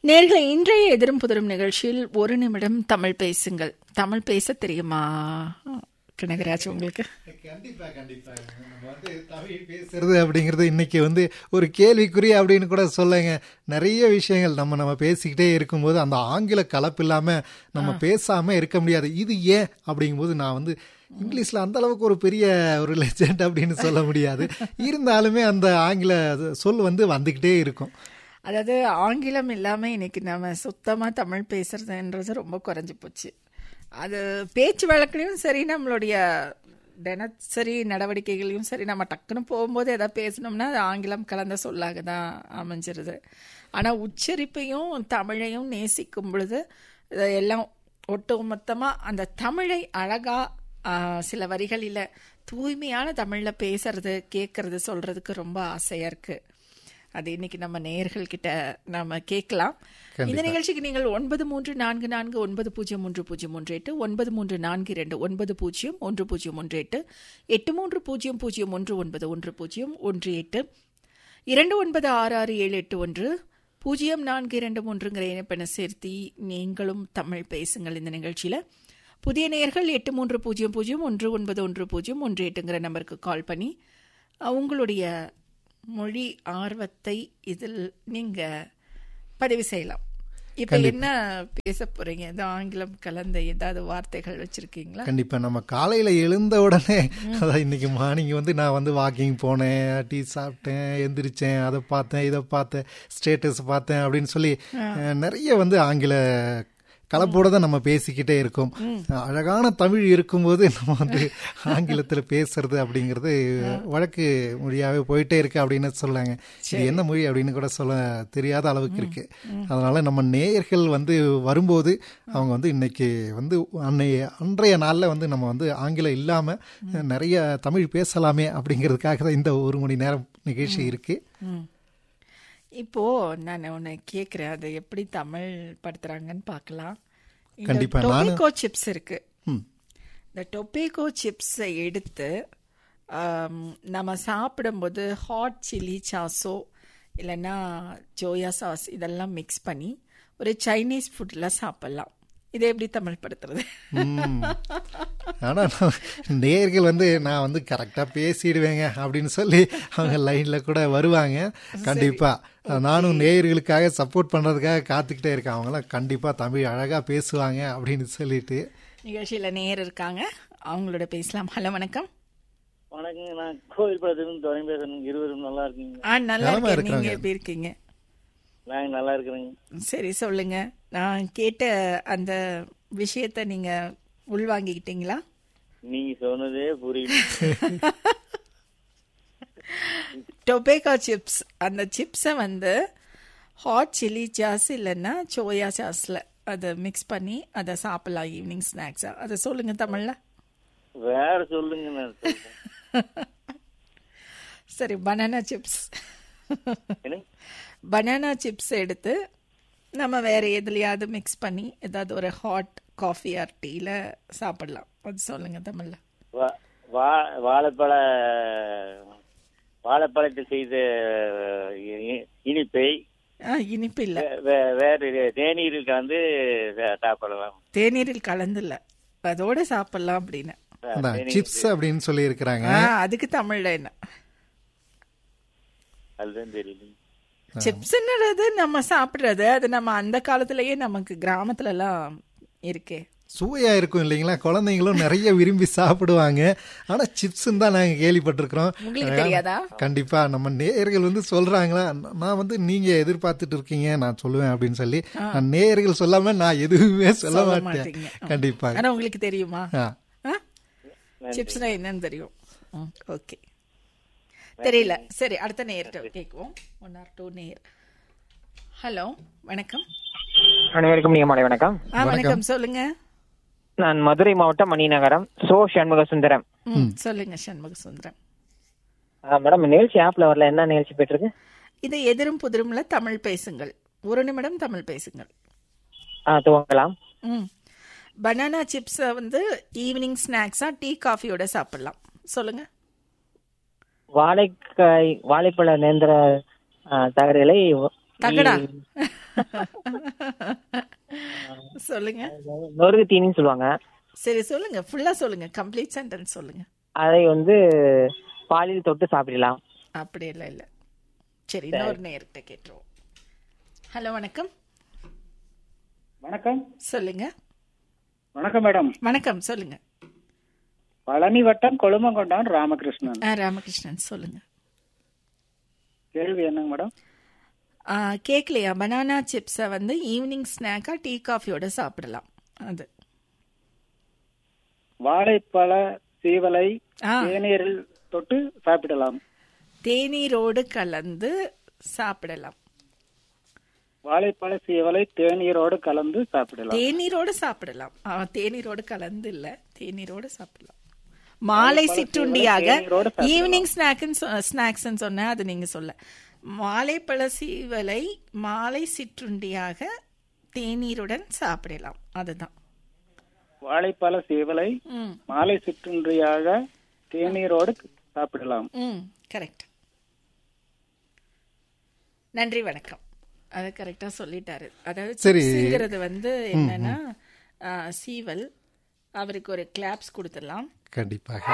நேர்களை இன்றைய எதிரும் புதிரும் நிகழ்ச்சியில் ஒரு நிமிடம் தமிழ் பேசுங்கள் தமிழ் பேச தெரியுமா கனகராஜ் உங்களுக்கு கண்டிப்பா கண்டிப்பா நம்ம வந்து தமிழ் பேசுறது அப்படிங்கிறது இன்னைக்கு வந்து ஒரு கேள்விக்குறி அப்படின்னு கூட சொல்லுங்க நிறைய விஷயங்கள் நம்ம நம்ம பேசிக்கிட்டே இருக்கும்போது அந்த ஆங்கில கலப்பு இல்லாம நம்ம பேசாம இருக்க முடியாது இது ஏன் அப்படிங்கும்போது நான் வந்து இங்கிலீஷ்ல அந்த அளவுக்கு ஒரு பெரிய ஒரு லெஜெண்ட் அப்படின்னு சொல்ல முடியாது இருந்தாலுமே அந்த ஆங்கில சொல் வந்து வந்துகிட்டே இருக்கும் அதாவது ஆங்கிலம் இல்லாமல் இன்னைக்கு நம்ம சுத்தமாக தமிழ் பேசுறதுன்றது ரொம்ப குறைஞ்சி போச்சு அது பேச்சு வழக்குலையும் சரி நம்மளுடைய தினசரி நடவடிக்கைகளையும் சரி நம்ம டக்குன்னு போகும்போது எதாவது பேசணும்னா அது ஆங்கிலம் கலந்த சொல்லாக தான் அமைஞ்சிருது ஆனால் உச்சரிப்பையும் தமிழையும் நேசிக்கும் பொழுது இது எல்லாம் ஒட்டு மொத்தமாக அந்த தமிழை அழகாக சில வரிகளில் தூய்மையான தமிழில் பேசுறது கேட்கறது சொல்றதுக்கு ரொம்ப ஆசையாக இருக்குது அது இன்னைக்கு நம்ம நேயர்கள் கிட்ட நாம கேட்கலாம் இந்த நிகழ்ச்சிக்கு நீங்கள் ஒன்பது மூன்று நான்கு நான்கு ஒன்பது பூஜ்ஜியம் மூன்று பூஜ்ஜியம் ஒன்று எட்டு ஒன்பது மூன்று நான்கு இரண்டு ஒன்பது பூஜ்ஜியம் ஒன்று பூஜ்ஜியம் ஒன்று எட்டு எட்டு மூன்று பூஜ்ஜியம் பூஜ்ஜியம் ஒன்று ஒன்பது ஒன்று பூஜ்ஜியம் ஒன்று எட்டு இரண்டு ஒன்பது ஆறு ஆறு ஏழு எட்டு ஒன்று பூஜ்ஜியம் நான்கு இரண்டு மூன்றுங்கிற இணைப்பெண்ணை சேர்த்தி நீங்களும் தமிழ் பேசுங்கள் இந்த நிகழ்ச்சியில் புதிய நேயர்கள் எட்டு மூன்று பூஜ்ஜியம் பூஜ்ஜியம் ஒன்று ஒன்பது ஒன்று பூஜ்ஜியம் ஒன்று எட்டுங்கிற நம்பருக்கு கால் பண்ணி உங்களுடைய மொழி ஆர்வத்தை இதில் நீங்க பதிவு செய்யலாம் இப்ப என்ன பேச போறீங்க ஏதோ ஆங்கிலம் கலந்த ஏதாவது வார்த்தைகள் வச்சிருக்கீங்களா கண்டிப்பா நம்ம காலையில எழுந்த உடனே அதான் இன்னைக்கு மார்னிங் வந்து நான் வந்து வாக்கிங் போனேன் டீ சாப்பிட்டேன் எந்திரிச்சேன் அதை பார்த்தேன் இதை பார்த்தேன் ஸ்டேட்டஸ் பார்த்தேன் அப்படின்னு சொல்லி நிறைய வந்து ஆங்கில கலப்போட தான் நம்ம பேசிக்கிட்டே இருக்கோம் அழகான தமிழ் இருக்கும்போது நம்ம வந்து ஆங்கிலத்தில் பேசுறது அப்படிங்கிறது வழக்கு மொழியாகவே போயிட்டே இருக்கு அப்படின்னு சொல்லாங்க இது என்ன மொழி அப்படின்னு கூட சொல்ல தெரியாத அளவுக்கு இருக்கு அதனால நம்ம நேயர்கள் வந்து வரும்போது அவங்க வந்து இன்னைக்கு வந்து அன்னைய அன்றைய நாளில் வந்து நம்ம வந்து ஆங்கிலம் இல்லாமல் நிறைய தமிழ் பேசலாமே அப்படிங்கிறதுக்காக தான் இந்த ஒரு மணி நேரம் நிகழ்ச்சி இருக்கு இப்போ நான் உன்னை கேட்குறேன் அதை எப்படி தமிழ் படுத்துறாங்கன்னு பார்க்கலாம் கண்டிப்பா டொபேக்கோ சிப்ஸ் இருக்கு இந்த டொபேக்கோ சிப்ஸை எடுத்து நம்ம சாப்பிடும்போது ஹாட் சில்லி சாஸோ இல்லைன்னா ஜோயா சாஸ் இதெல்லாம் மிக்ஸ் பண்ணி ஒரு சைனீஸ் ஃபுட்டில் சாப்பிட்லாம் இதை எப்படி தமிழ் படுத்துறது ஆனா நேர்கள் வந்து நான் வந்து கரெக்டா பேசிடுவேங்க அப்படின்னு சொல்லி அவங்க லைன்ல கூட வருவாங்க கண்டிப்பா நானும் நேயர்களுக்காக சப்போர்ட் பண்றதுக்காக காத்துக்கிட்டே இருக்கேன் அவங்களாம் கண்டிப்பா தமிழ் அழகா பேசுவாங்க அப்படின்னு சொல்லிட்டு நிகழ்ச்சியில நேயர் இருக்காங்க அவங்களோட பேசலாம் ஹலோ வணக்கம் வணக்கங்க நான் கோவில் படத்துலேருந்து துணை பேசுறேன் இருவரும் நல்லா இருக்கீங்க ஆ நல்லா இருக்கேன் நீங்க எப்படி இருக்கீங்க நாங்க நல்லா இருக்கிறேங்க சரி சொல்லுங்க நான் கேட்ட அந்த விஷயத்த நீங்க உள்வாங்கிக்கிட்டீங்களா நீங்க சொன்னதே புரியல டொபேக்கோ சிப்ஸ் அந்த சிப்ஸை வந்து ஹாட் சில்லி சாஸ் இல்லைன்னா சோயா சாஸில் அதை மிக்ஸ் பண்ணி அதை சாப்பிடலாம் ஈவினிங் ஸ்நாக்ஸாக அதை சொல்லுங்க தமிழில் வேற சொல்லுங்க நான் சொல்றேன். சரி பனானா சிப்ஸ் என்ன பனானா சிப்ஸ் எடுத்து நம்ம வேற எதுலையாவது மிக்ஸ் பண்ணி ஏதாவது ஒரு ஹாட் காஃபி ஆர் டீயில் சாப்பிடலாம் அது சொல்லுங்க தமிழில் வா- வா- வாழைப்பழ வாழைப்பழத்தை செய்த இ- இனிப்பை ஆ இனிப்பு இல்லை வே- வே- வேற தேநீரில் கலந்து சா- சாப்பிடலாம் தேநீரில் கலந்து இல்லை அதோட சாப்பிடலாம் அப்படின்னு சிப்ஸ் அப்படின்னு சொல்லி இருக்கிறாங்க ஆ அதுக்கு தமிழ்ல என்ன அதுதான் தெரியல சிப்ஸ்ன்றது நம்ம சாப்பிடுறது அது நம்ம அந்த காலத்திலேயே நமக்கு கிராமத்துல எல்லாம் இருக்கே சுவையா இருக்கும் இல்லைங்களா குழந்தைங்களும் நிறைய விரும்பி சாப்பிடுவாங்க ஆனா சிப்ஸ் தான் நாங்க கேள்விப்பட்டிருக்கிறோம் உங்களுக்கு தெரியாதா கண்டிப்பா நம்ம நேயர்கள் வந்து சொல்றாங்களா நான் வந்து நீங்க எதிர்பார்த்துட்டு இருக்கீங்க நான் சொல்லுவேன் அப்படின்னு சொல்லி நான் நேயர்கள் சொல்லாம நான் எதுவுமே சொல்ல சொல்ல மாட்டேன் மாட்டீங்க. கண்டிப்பா ஆனா உங்களுக்கு தெரியுமா ஆ. சிப்ஸ்னா என்னன்னு தெரியும் ஓகே தெரியல சரி அடுத்த நேயர்கிட்ட கேட்குவோம் ஒன் ஆர் டூ நேயர் ஹலோ வணக்கம் அனைவருக்கும் நீங்க மாலை வணக்கம் ஆ வணக்கம் சொல்லுங்க நான் மதுரை மாவட்டம் மணிநகரம் சோ சண்முக சுந்தரம் ம், சொல்லுங்க சண்முக சுந்தரம் ஆ, மேடம் நிகழ்ச்சி ஆப்ல வரல என்ன நிகழ்ச்சி போயிட்டு இருக்கு இது எதிரும் புதிரும்ல தமிழ் பேசுங்கள் ஒரு நிமிடம் தமிழ் பேசுங்கள் ஆ துவங்கலாம் ம் பனானா சிப்ஸை வந்து ஈவினிங் ஸ்நாக்ஸாக டீ காஃபியோட சாப்பிடலாம் சொல்லுங்க வாழைக்காய் வாழைப்பழ நேந்திர ஆ, தகடுகளை தகடா சொல்லுங்க நொறுக்கு தீனின்னு சொல்லுவாங்க சரி சொல்லுங்க ஃபுல்லா சொல்லுங்க கம்ப்ளீட் சென்டென்ஸ் சொல்லுங்க அதை வந்து பாலில் தொட்டு சாப்பிடலாம் அப்படி இல்லை இல்லை சரி இன்னொரு நேர்கிட்ட கேட்டுருவோம் ஹலோ வணக்கம் வணக்கம் சொல்லுங்க வணக்கம் மேடம் வணக்கம் சொல்லுங்க பழனி வட்டம் கொழுமங்கொண்டான் ராமகிருஷ்ணன் ஆ, ராமகிருஷ்ணன் சொல்லுங்க கேள்வி என்னங்க மேடம் ஆ, கேக்கலையா பனானா சிப்ஸை வந்து ஈவினிங் ஸ்நாக்கா டீ காஃபியோட சாப்பிடலாம் அது வாழைப்பழ சீவலை ஆ தேநீரில் தொட்டு சாப்பிடலாம் தேநீரோடு கலந்து சாப்பிடலாம் வாழைப்பழ சீவலை தேநீரோடு கலந்து சாப்பிடலாம் தேநீரோடு சாப்பிடலாம் ஆ, தேநீரோடு கலந்து இல்ல தேநீரோடு சாப்பிடலாம் மாலை சிற்றுண்டியாக தேநீரோடு சாப்பிடலாம். ஈவினிங் ஸ்நாக்னு ஸ்நாக்ஸ் சொன்ன அது நீங்க சொல்ல மாலைப்பழ சீவலை மாலை சிற்றுண்டியாக தேநீருடன் சாப்பிடலாம் அதுதான் வாழைப்பழ சீவலை ம் மாலை சிற்றுண்டியாக தேநீரோடு சாப்பிடலாம் ம் கரெக்ட் நன்றி வணக்கம் அது கரெக்டா சொல்லிட்டாரு அதாவது சரி. சிப்ஸுங்கிறது வந்து என்னன்னா ஆ, சீவல் அவருக்கு ஒரு கிளாப்ஸ் கொடுத்துடலாம் கண்டிப்பாக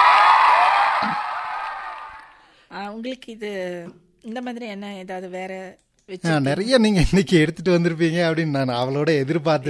ஆ, உங்களுக்கு இது இந்த மாதிரி என்ன ஏதாவது வேற வச்சு ஆ, நிறைய நீங்க இன்னைக்கு எடுத்துட்டு வந்திருப்பீங்க அப்படின்னு நான் அவளோட எதிர்பார்த்து